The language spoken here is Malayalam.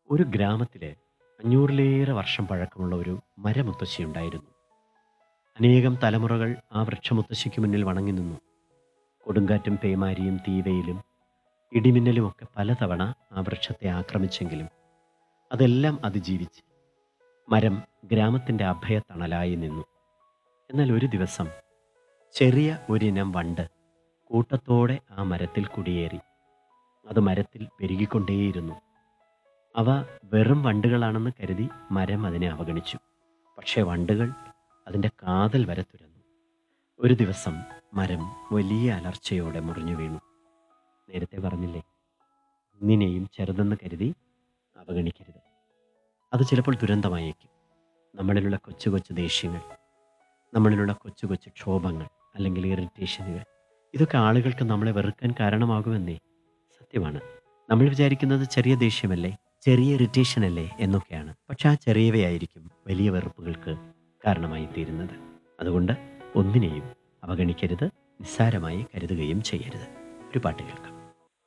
ഒരു ഗ്രാമത്തില് അഞ്ഞൂറിലേറെ വർഷം പഴക്കമുള്ള ഒരു മരമുത്തശ്ശിയുണ്ടായിരുന്നു അനേകം തലമുറകൾ ആ വൃക്ഷമുത്തശ്ശിക്ക് മുന്നിൽ വണങ്ങി നിന്നു കൊടുങ്കാറ്റും പേമാരിയും തീവയിലും ഇടിമിന്നലുമൊക്കെ പലതവണ ആ വൃക്ഷത്തെ ആക്രമിച്ചെങ്കിലും അതെല്ലാം അതിജീവിച്ച് മരം ഗ്രാമത്തിൻ്റെ അഭയത്തണലായി നിന്നു എന്നാൽ ഒരു ദിവസം ചെറിയ ഒരിനം വണ്ട് കൂട്ടത്തോടെ ആ മരത്തിൽ കുടിയേറി അത് മരത്തിൽ പെരുകിക്കൊണ്ടേയിരുന്നു അവ വെറും വണ്ടുകളാണെന്ന് കരുതി മരം അതിനെ അവഗണിച്ചു പക്ഷേ വണ്ടുകൾ അതിൻ്റെ കാതൽ വരെ തുരന്നു ഒരു ദിവസം മരം വലിയ അലർച്ചയോടെ മുറിഞ്ഞു വീണു നേരത്തെ പറഞ്ഞില്ലേ ഒന്നിനെയും ചെറുതെന്ന് കരുതി അവഗണിക്കരുത് അത് ചിലപ്പോൾ ദുരന്തമായേക്കും നമ്മളിലുള്ള കൊച്ചു കൊച്ചു ദേഷ്യങ്ങൾ നമ്മളിലുള്ള കൊച്ചു കൊച്ചു ക്ഷോഭങ്ങൾ അല്ലെങ്കിൽ ഇറിറ്റേഷനുകൾ ഇതൊക്കെ ആളുകൾക്ക് നമ്മളെ വെറുക്കാൻ കാരണമാകുമെന്നേ സത്യമാണ് നമ്മൾ വിചാരിക്കുന്നത് ചെറിയ ദേഷ്യമല്ലേ ചെറിയ ഇറിറ്റേഷൻ അല്ലേ എന്നൊക്കെയാണ് പക്ഷെ ആ ചെറിയവയായിരിക്കും വലിയ വെറുപ്പുകൾക്ക് കാരണമായി തീരുന്നത് അതുകൊണ്ട് ഒന്നിനെയും അവഗണിക്കരുത് നിസ്സാരമായി കരുതുകയും ചെയ്യരുത് ഒരു പാട്ട് കേൾക്കാം